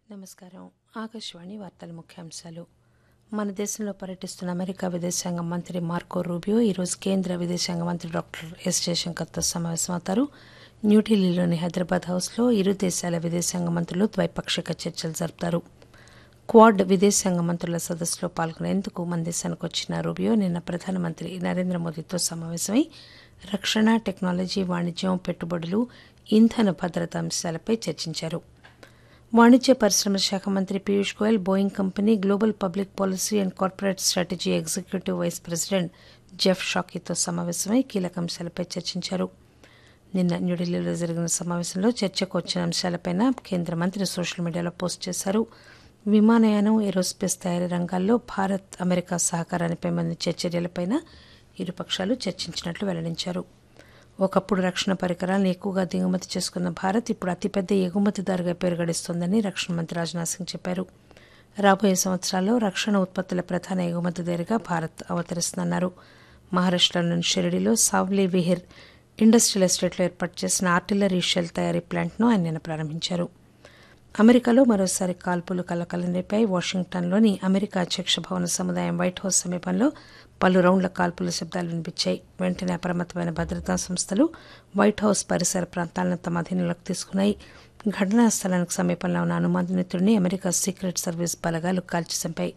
నమస్కారం ఆకాశవాణి వార్తల ముఖ్యాంశాలు మన దేశంలో పర్యటిస్తున్న అమెరికా విదేశాంగ మంత్రి మార్కో రూబియో ఈరోజు కేంద్ర విదేశాంగ మంత్రి డాక్టర్ ఎస్ జయశంకర్తో సమావేశమవుతారు న్యూఢిల్లీలోని హైదరాబాద్ హౌస్లో ఇరు దేశాల విదేశాంగ మంత్రులు ద్వైపాక్షిక చర్చలు జరుపుతారు క్వాడ్ విదేశాంగ మంత్రుల సదస్సులో పాల్గొనేందుకు మన దేశానికి వచ్చిన రూబియో నిన్న ప్రధానమంత్రి నరేంద్ర మోదీతో సమావేశమై రక్షణ టెక్నాలజీ వాణిజ్యం పెట్టుబడులు ఇంధన భద్రత అంశాలపై చర్చించారు వాణిజ్య పరిశ్రమల శాఖ మంత్రి Piyush Goyal Boeing company global public policy and corporate strategy executive vice president Jeff షాకీతో సమావేశమై కీలక అంశాలపై చర్చించారు నిన్న న్యూఢిల్లీలో జరిగిన సమావేశంలో చర్చకు వచ్చిన అంశాలపై కేంద్ర మంత్రి సోషల్ మీడియాలో పోస్ట్ చేశారు విమానయానం ఏరోస్పేస్ తయారీ రంగాల్లో భారత్ అమెరికా సహకారాన్ని పెంపొందించే చర్యలపై ఇరుపక్షాలు చర్చించినట్లు వెల్లడించారు ఒకప్పుడు రక్షణ పరికరాలను ఎక్కువగా దిగుమతి చేసుకున్న భారత్ ఇప్పుడు అతిపెద్ద ఎగుమతిదారుగా పేరుగడిస్తోందని రక్షణ మంత్రి రాజ్నాథ్ సింగ్ చెప్పారు రాబోయే సంవత్సరాల్లో రక్షణ ఉత్పత్తుల ప్రధాన ఎగుమతిదారుగా భారత్ అవతరిస్తుందన్నారు మహారాష్టలోని షిరిడిలో సావ్లీ విహిర్ ఇండస్ట్రియల్ ఎస్టేట్లో ఏర్పాటు చేసిన ఆర్టిలరీ షెల్ తయారీ ప్లాంట్ను ఆయన నిన్న ప్రారంభించారు అమెరికాలో మరోసారి కాల్పులు కలకలం రేపాయి వాషింగ్టన్లోని అమెరికా అధ్యక్ష భవన సముదాయం వైట్ హౌస్ సమీపంలో పలు రౌండ్ల కాల్పుల శబ్దాలు వినిపించాయి వెంటనే అప్రమత్తమైన భద్రతా సంస్థలు వైట్ హౌస్ పరిసర ప్రాంతాలను తమ అధీనంలోకి తీసుకున్నాయి ఘటనా స్థలానికి సమీపంలో ఉన్న అనుమానితుడిని అమెరికా సీక్రెట్ సర్వీస్ బలగాలు కాల్చి చంపాయి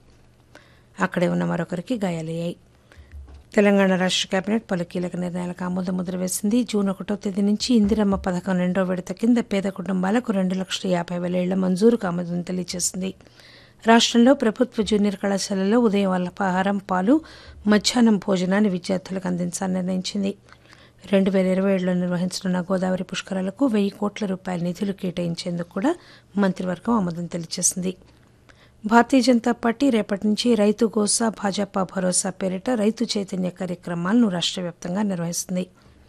అక్కడే ఉన్న మరొకరికి గాయాలయ్యాయి తెలంగాణ రాష్ట కేబినెట్ పలు కీలక నిర్ణయాలకు ఆమోద ముద్ర వేసింది జూన్ ఒకటో తేదీ నుంచి ఇందిరమ్మ పథకం రెండో విడత కింద పేద కుటుంబాలకు రెండు లక్షల యాభై వేల ఇళ్ల మంజూరుకు ఆమోదం తెలియజేసింది రాష్టంలో ప్రభుత్వ జూనియర్ కళాశాలల్లో ఉదయం అల్పాహారం పాలు మధ్యాహ్నం భోజనాన్ని విద్యార్థులకు అందించాలని నిర్ణయించింది రెండు వేల ఇరవై ఏడులో నిర్వహించనున్న గోదావరి పుష్కరాలకు వెయ్యి కోట్ల రూపాయల నిధులు కేటాయించేందుకు కూడా మంత్రివర్గం ఆమోదం తెలియజేసింది భారతీయ జనతా పార్టీ రేపటి నుంచి రైతు గోసా భాజపా భరోసా పేరిట రైతు చైతన్య కార్యక్రమాలను రాష్ట్ర వ్యాప్తంగా నిర్వహిస్తుంది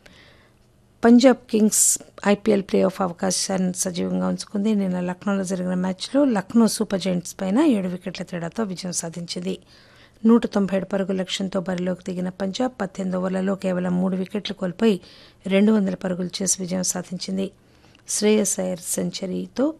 Punjab Kings IPL playoff అవకాశాన్ని సజీవంగా ఉంచుకుంది నిన్న లక్నోలో జరిగిన మ్యాచ్లో లక్నో సూపర్ జైంట్స్ పైన ఏడు వికెట్ల తేడాతో విజయం సాధించింది నూట తొంభై ఏడు పరుగుల లక్ష్యంతో బరిలోకి దిగిన పంజాబ్ పద్దెనిమిది ఓవర్లలో కేవలం మూడు వికెట్లు కోల్పోయి రెండు వందల పరుగులు చేసి విజయం సాధించింది శ్రేయస్ అయ్యర్ సెంచరీతో